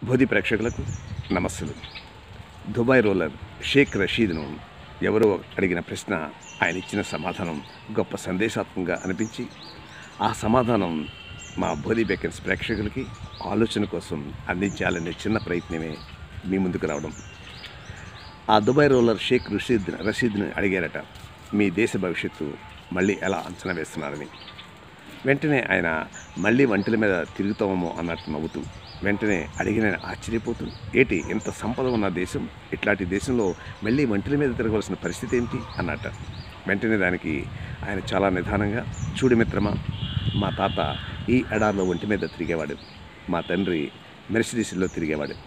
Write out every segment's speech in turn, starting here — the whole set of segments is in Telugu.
బోధి ప్రేక్షకులకు నమస్సులు దుబాయ్ రోలర్ షేక్ రషీద్ను ఎవరో అడిగిన ప్రశ్న ఆయన ఇచ్చిన సమాధానం గొప్ప సందేశాత్మకంగా అనిపించి ఆ సమాధానం మా బోధి బేకన్స్ ప్రేక్షకులకి ఆలోచన కోసం అందించాలనే చిన్న ప్రయత్నమే మీ ముందుకు రావడం ఆ దుబాయ్ రోలర్ షేక్ రషీద్ రషీద్ని అడిగారట మీ దేశ భవిష్యత్తు మళ్ళీ ఎలా అంచనా వేస్తున్నారని వెంటనే ఆయన మళ్ళీ వంటల మీద తిరుగుతామో అన్నట్టు నవ్వుతూ వెంటనే అడిగిన ఆశ్చర్యపోతూ ఏటి ఇంత సంపద ఉన్న దేశం ఇట్లాంటి దేశంలో మళ్ళీ వంటల మీద తిరగవలసిన పరిస్థితి ఏంటి అన్నట్ట వెంటనే దానికి ఆయన చాలా నిదానంగా చూడు మిత్రమా మా తాత ఈ ఎడార్లో ఒంటి మీద తిరిగేవాడు మా తండ్రి మెర్సిడీస్లో తిరిగేవాడు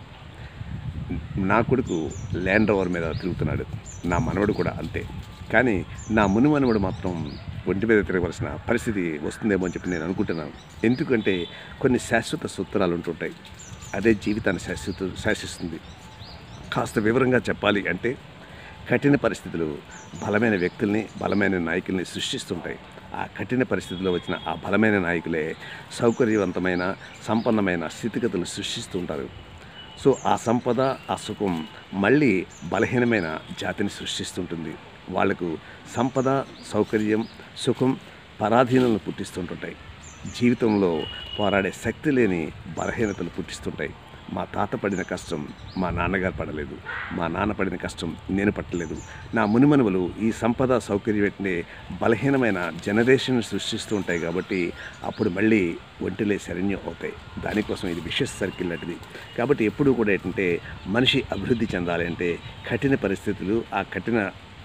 నా కొడుకు ల్యాండ్ రోవర్ మీద తిరుగుతున్నాడు నా మనవడు కూడా అంతే కానీ నా ముని మనవడు మాత్రం ఒంటి మీద తిరగవలసిన పరిస్థితి వస్తుందేమో అని చెప్పి నేను అనుకుంటున్నాను ఎందుకంటే కొన్ని శాశ్వత సూత్రాలు ఉంటుంటాయి అదే జీవితాన్ని శాశ్వత శాసిస్తుంది కాస్త వివరంగా చెప్పాలి అంటే కఠిన పరిస్థితులు బలమైన వ్యక్తుల్ని బలమైన నాయకుల్ని సృష్టిస్తుంటాయి ఆ కఠిన పరిస్థితుల్లో వచ్చిన ఆ బలమైన నాయకులే సౌకర్యవంతమైన సంపన్నమైన స్థితిగతులు సృష్టిస్తుంటారు సో ఆ సంపద ఆ సుఖం మళ్ళీ బలహీనమైన జాతిని సృష్టిస్తుంటుంది వాళ్లకు సంపద సౌకర్యం సుఖం పరాధీనలను పుట్టిస్తుంటుంటాయి జీవితంలో పోరాడే శక్తి లేని బలహీనతలు పుట్టిస్తుంటాయి మా తాత పడిన కష్టం మా నాన్నగారు పడలేదు మా నాన్న పడిన కష్టం నేను పట్టలేదు నా మునిమనువులు ఈ సంపద సౌకర్యం వెంటనే బలహీనమైన జనరేషన్ సృష్టిస్తూ ఉంటాయి కాబట్టి అప్పుడు మళ్ళీ ఒంటిలే శరణ్యం అవుతాయి దానికోసం ఇది విషస్ సర్కిల్ లాంటిది కాబట్టి ఎప్పుడూ కూడా ఏంటంటే మనిషి అభివృద్ధి చెందాలి అంటే కఠిన పరిస్థితులు ఆ కఠిన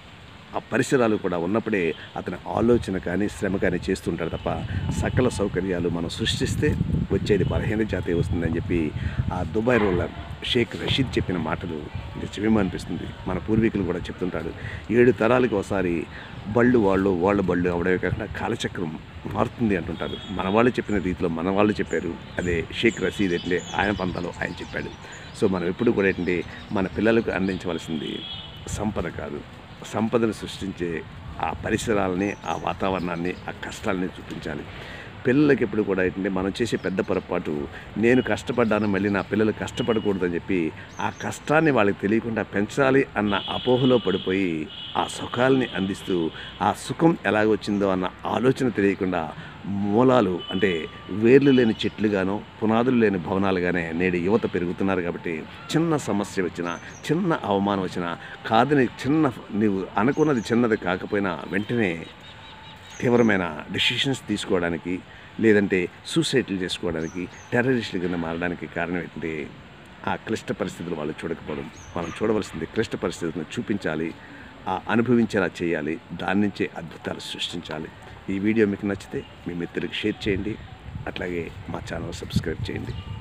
ఆ పరిసరాలు కూడా ఉన్నప్పుడే అతని ఆలోచన కానీ శ్రమ కానీ చేస్తుంటాడు తప్ప సకల సౌకర్యాలు మనం సృష్టిస్తే వచ్చేది బలహీన జాతి వస్తుందని చెప్పి ఆ దుబాయ్ రోలర్ షేక్ రషీద్ చెప్పిన మాటలు నిజమేమో అనిపిస్తుంది మన పూర్వీకులు కూడా చెప్తుంటాడు ఏడు తరాలకి ఒకసారి బళ్ళు వాళ్ళు వాళ్ళ బళ్ళు అవడమే కాకుండా కాలచక్రం మారుతుంది అంటుంటారు మన వాళ్ళు చెప్పిన రీతిలో మన వాళ్ళు చెప్పారు అదే షేక్ రషీద్ అంటే ఆయన పంతాలో ఆయన చెప్పాడు సో మనం ఎప్పుడు కూడా ఏంటంటే మన పిల్లలకు అందించవలసింది సంపద కాదు సంపదను సృష్టించే ఆ పరిసరాలని ఆ వాతావరణాన్ని ఆ కష్టాలని చూపించాలి పిల్లలకి ఎప్పుడు కూడా ఏంటంటే మనం చేసే పెద్ద పొరపాటు నేను కష్టపడ్డాను మళ్ళీ నా పిల్లలు కష్టపడకూడదని చెప్పి ఆ కష్టాన్ని వాళ్ళకి తెలియకుండా పెంచాలి అన్న అపోహలో పడిపోయి ఆ సుఖాలని అందిస్తూ ఆ సుఖం ఎలాగొచ్చిందో అన్న ఆలోచన తెలియకుండా మూలాలు అంటే వేర్లు లేని చెట్లుగానో పునాదులు లేని భవనాలుగానే నేడు యువత పెరుగుతున్నారు కాబట్టి చిన్న సమస్య వచ్చినా చిన్న అవమానం వచ్చినా కాదని చిన్న నీవు అనుకున్నది చిన్నది కాకపోయినా వెంటనే తీవ్రమైన డెసిషన్స్ తీసుకోవడానికి లేదంటే సూసైడ్లు చేసుకోవడానికి టెర్రరిస్టుల కింద మారడానికి కారణం ఏంటంటే ఆ క్లిష్ట పరిస్థితులు వాళ్ళు చూడకపోవడం మనం చూడవలసింది క్లిష్ట పరిస్థితులను చూపించాలి ఆ అనుభవించేలా చేయాలి దాని నుంచే అద్భుతాలు సృష్టించాలి ఈ వీడియో మీకు నచ్చితే మీ మిత్రులకు షేర్ చేయండి అట్లాగే మా ఛానల్ సబ్స్క్రైబ్ చేయండి